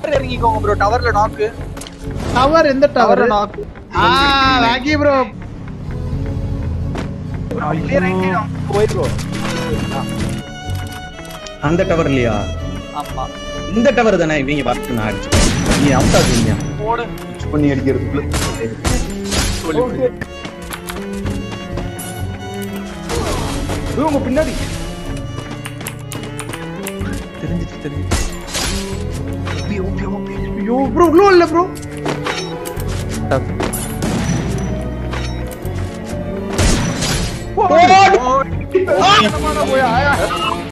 இறங்கிக்கோங்க bro டவர்ல நாக்கு tower எந்த tower டவர்ல நாக்கு ஆ ராக்கி ப்ரோ போயிருக்கோம் அந்த டவர் இல்லையா ஆமா இந்த டவர் தானே இவங்க பார்த்து நான் அடிச்சு நீ அவுட் ஆகுவீங்க போடு பண்ணி அடிக்கிறதுக்குள்ள ஏய், உங்க பின்னாடி தெரிஞ்சிச்சு தெரிஞ்சிச்சு ஐயோ ப்ரோ க்ளோ இல்ல ப்ரோ போடு